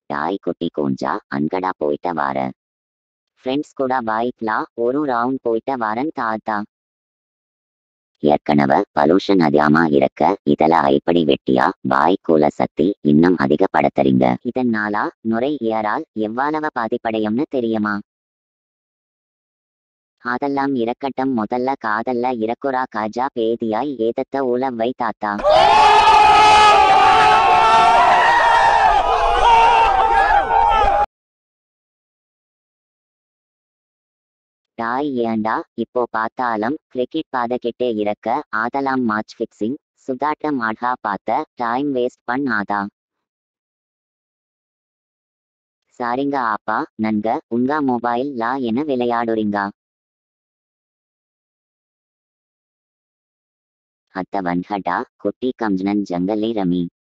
டாய் குட்டி கொஞ்சா அன்கடா போயிட்ட வார ஃப்ரெண்ட்ஸ் கூட பைக்லா ஒரு ரவுண்ட் போயிட்ட வாரன் தாத்தா ஏற்கனவே பலூஷன் அதிகமா இருக்க இதெல்லாம் ஐப்படி வெட்டியா வாய்க்கூல சக்தி இன்னும் அதிகப்படுத்துறீங்க இதனால நுரையீரல் எவ்வளவு பாதிப்படையும்னு தெரியுமா அதெல்லாம் இருக்கட்டும் முதல்ல காதல்ல இறக்குறா காஜா பேதியாய் ஏதத்த உளவை தாத்தா டாய் ஏண்டா இப்போ பார்த்தாலும் கிரிக்கெட் பாதகிட்டே இருக்க ஆதலாம் மேட்ச் ஃபிக்ஸிங் சுதாட்டம் ஆடா பார்த்த டைம் வேஸ்ட் பண்ணாதா சாரிங்க ஆப்பா நன்க உங்க மொபைல் லா என்ன விளையாடுறீங்க அத்த வன்ஹடா குட்டி கம்ஜனன் ஜங்கலி ரமி